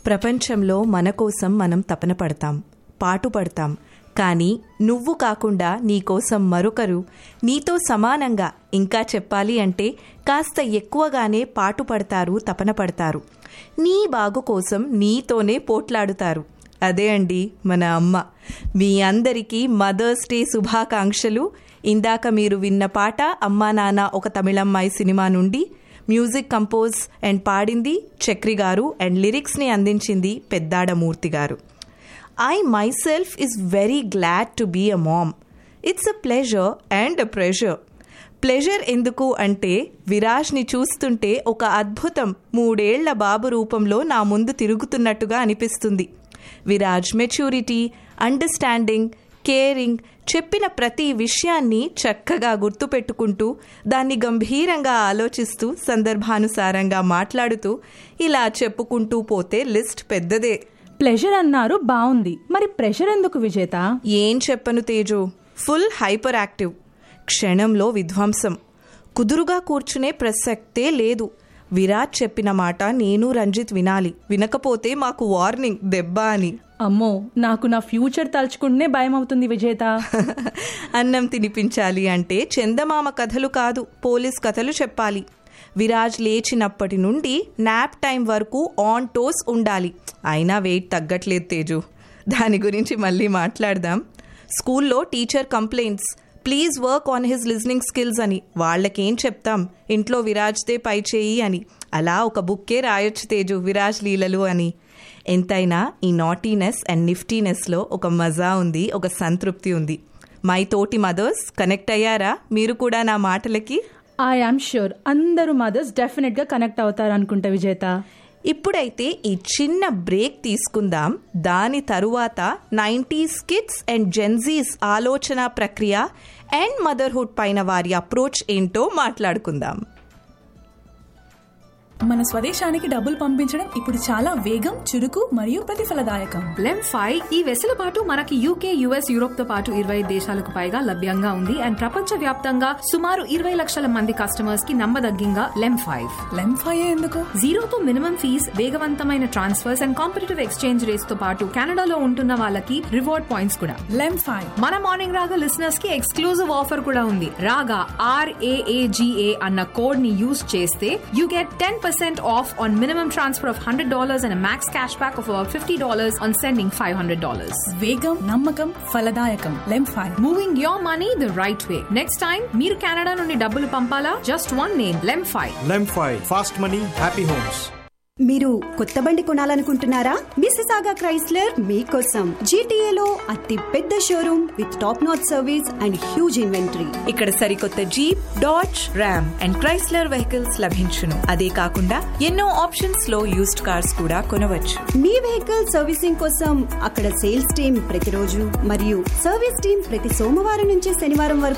ప్రపంచంలో మన కోసం మనం తపన పడతాం పాటుపడతాం కానీ నువ్వు కాకుండా నీకోసం మరొకరు నీతో సమానంగా ఇంకా చెప్పాలి అంటే కాస్త ఎక్కువగానే పాటుపడతారు తపన పడతారు నీ బాగు కోసం నీతోనే పోట్లాడుతారు అదే అండి మన అమ్మ మీ అందరికీ మదర్స్ డే శుభాకాంక్షలు ఇందాక మీరు విన్న పాట అమ్మా నాన్న ఒక తమిళమ్మాయి సినిమా నుండి మ్యూజిక్ కంపోజ్ అండ్ పాడింది చక్రి గారు అండ్ లిరిక్స్ని అందించింది Peddadamurthy garu I myself is very glad to be a mom. It's a pleasure and a pressure. Pleasure ఎందుకు అంటే విరాజ్ని చూస్తుంటే ఒక అద్భుతం మూడేళ్ల బాబు రూపంలో నా ముందు తిరుగుతున్నట్టుగా అనిపిస్తుంది విరాజ్ మెచ్యూరిటీ అండర్స్టాండింగ్ కేరింగ్ చెప్పిన ప్రతి విషయాన్ని చక్కగా గుర్తుపెట్టుకుంటూ దాన్ని గంభీరంగా ఆలోచిస్తూ సందర్భానుసారంగా మాట్లాడుతూ ఇలా చెప్పుకుంటూ పోతే లిస్ట్ పెద్దదే ప్లెజర్ అన్నారు బాగుంది మరి ప్రెషర్ ఎందుకు విజేత ఏం చెప్పను తేజు ఫుల్ హైపర్ యాక్టివ్ క్షణంలో విధ్వంసం కుదురుగా కూర్చునే ప్రసక్తే లేదు విరాట్ చెప్పిన మాట నేను రంజిత్ వినాలి వినకపోతే మాకు వార్నింగ్ దెబ్బ అని అమ్మో నాకు నా ఫ్యూచర్ తలుచుకుంటేనే భయం అవుతుంది విజేత అన్నం తినిపించాలి అంటే చందమామ కథలు కాదు పోలీస్ కథలు చెప్పాలి విరాజ్ లేచినప్పటి నుండి నాప్ టైం వరకు ఆన్ టోస్ ఉండాలి అయినా వెయిట్ తగ్గట్లేదు తేజు దాని గురించి మళ్ళీ మాట్లాడదాం స్కూల్లో teacher complaints please work on his listening skills అని వాళ్ళకేం చెప్తాం ఇంట్లో విరాజ్దే పై చేయి అని అలా ఒక బుక్కే రాయొచ్చు తేజు విరాజ్ లీలలు అని ఎంతైనా ఈ నాటీనెస్ అండ్ నిఫ్టీనెస్లో ఒక మజా ఉంది ఒక సంతృప్తి ఉంది మై తోటి మదర్స్ కనెక్ట్ అయ్యారా మీరు కూడా నా మాటలకి ఐ ఆమ్ ష్యూర్ అందరూ మదర్స్ డెఫినెట్ గా కనెక్ట్ అవుతారు అనుకుంటా విజేత ఇప్పుడైతే ఈ చిన్న బ్రేక్ తీసుకుందాం దాని తరువాత నైంటీస్ కిడ్స్ అండ్ జెన్జీస్ ఆలోచన ప్రక్రియ అండ్ మదర్హుడ్ పైన వారి అప్రోచ్ ఏంటో మాట్లాడుకుందాం మన స్వదేశానికి డబ్బులు పంపించడం ఇప్పుడు చాలా వేగం చురుకు మరియు ప్రతిఫలదాయకం లెమ్ ఫైవ్ ఈ వెసులుబాటు మనకి యూకే యుఎస్ యూరోప్ తో పాటు ఇరవై దేశాలకు పైగా లభ్యంగా ఉంది అండ్ ప్రపంచ వ్యాప్తంగా సుమారు ఇరవై లక్షల మంది కస్టమర్స్ కి నమ్మదగ్గంగా లెమ్ ఫైవ్ లెంఫాయే ఎందుకు జీరోతో మినిమం ఫీజ్ వేగవంతమైన transfers and competitive exchange rates తో పాటు కెనడాలో ఉంటున్న వాళ్ళకి రివార్డ్ పాయింట్స్ కూడా లెంఫాయ్ మన మార్నింగ్ రాగా లిసనర్స్ కి ఎక్స్క్లూజివ్ ఆఫర్ కూడా ఉంది రాగా ఆర్ఏఏజిఏ అన్న కోడ్ ని యూజ్ చేస్తే you get ten percent off on minimum transfer of hundred dollars and max cash back of fifty dollars on sending five hundred dollars వేగం నమ్మకం ఫలదాయకం LemFi moving your money the right way next time మీరు Canada నుండి డబ్బులు పంపాలా just one name LemFi LemFi fast money happy homes మీరు కొత్త బండి కొనాలనుకుంటున్నారా మిసిసాగా క్రైస్లర్ మీకోసం జీటీఏలో అతి పెద్ద showroom with top notch service and huge inventory ఇక్కడ సరికొత్త Jeep Dodge Ram and Chrysler vehicles లభించును అదే కాకుండా ఎన్నో ఆప్షన్స్ లో యూస్డ్ కార్స్ కూడా కొనవచ్చు మీ వెహికల్ సర్వీసింగ్ కోసం అక్కడ సేల్స్ టీం ప్రతిరోజు మరియు సర్వీస్ టీం ప్రతి సోమవారం నుంచి శనివారం వరకు